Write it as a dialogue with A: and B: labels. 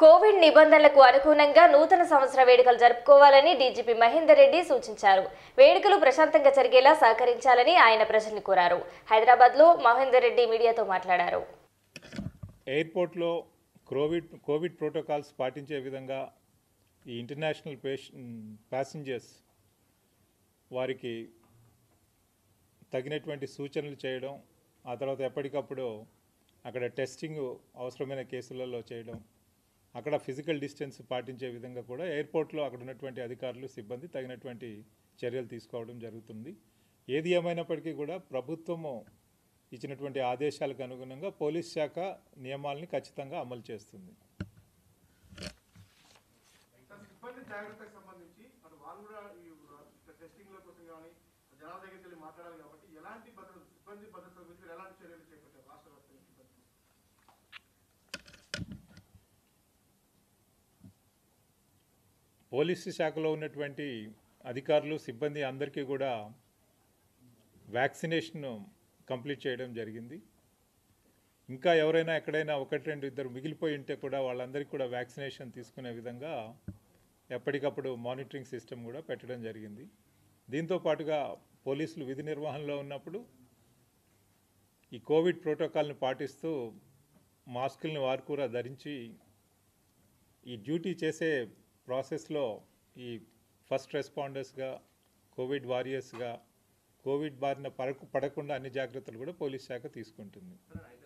A: Covid నిబంధనలకు అనుగుణంగా నూతన సంవత్సర వేడుకలు జరుపుకోవాలని డీజీపీ మహేందర్ రెడ్డి సూచించారు వేడుకలు ప్రశాంతంగా జరిగేలా సహకరించాలని ఆయన ప్రజల్ని కోరారు హైదరాబాద్లో మహేందర్ రెడ్డి మీడియాతో మాట్లాడారు
B: ఎయిర్పోర్ట్లో కోవిడ్ కోవిడ్ ప్రోటోకాల్స్ పాటించే విధంగా ఈ ఇంటర్నేషనల్ పేష ప్యాసింజర్స్ వారికి తగినటువంటి సూచనలు చేయడం ఆ తర్వాత ఎప్పటికప్పుడు అక్కడ టెస్టింగ్ అవసరమైన కేసులలో చేయడం అక్కడ ఫిజికల్ డిస్టెన్స్ పాటించే విధంగా కూడా ఎయిర్పోర్ట్లో అక్కడ ఉన్నటువంటి అధికారులు సిబ్బంది తగినటువంటి చర్యలు తీసుకోవడం జరుగుతుంది ఏది ఏమైనప్పటికీ కూడా ప్రభుత్వము ఇచ్చినటువంటి ఆదేశాలకు అనుగుణంగా పోలీస్ శాఖ నియమాల్ని ఖచ్చితంగా అమలు చేస్తుంది
C: సార్ సిబ్బంది జాగ్రత్తకు సంబంధించి అటు వాళ్ళు కూడా ఈ టెస్టింగ్ లో కోసం కానీ జనాల దగ్గరికి వెళ్ళి మాట్లాడాలి కాబట్టి ఎలాంటి భద్రత సిబ్బంది భద్రత గురించి మీరు ఎలాంటి చర్యలు చేపట్టారు రాష్ట్ర వ్యాప్తంగా సిబ్బంది
B: పోలీసు శాఖలో ఉన్నటువంటి అధికారులు సిబ్బంది అందరికీ కూడా వ్యాక్సినేషన్ కంప్లీట్ చేయడం జరిగింది ఇంకా ఎవరైనా ఎక్కడైనా ఒకటి రెండు ఇద్దరు మిగిలిపోయి ఉంటే కూడా వాళ్ళందరికీ కూడా వ్యాక్సినేషన్ తీసుకునే విధంగా ఎప్పటికప్పుడు మానిటరింగ్ సిస్టమ్ కూడా పెట్టడం జరిగింది దీంతో పాటుగా పోలీసులు విధి నిర్వహణలో ఉన్నప్పుడు ఈ కోవిడ్ ప్రోటోకాల్ని పాటిస్తూ మాస్కుల్ని వారు కూడా ధరించి ఈ డ్యూటీ చేసే ప్రాసెస్లో ఈ ఫస్ట్ రెస్పాండర్స్గా కోవిడ్ వారియర్స్గా కోవిడ్ బారిన పడకు పడకుండా అన్ని జాగ్రత్తలు కూడా పోలీస్ శాఖ తీసుకుంటుంది
C: సార్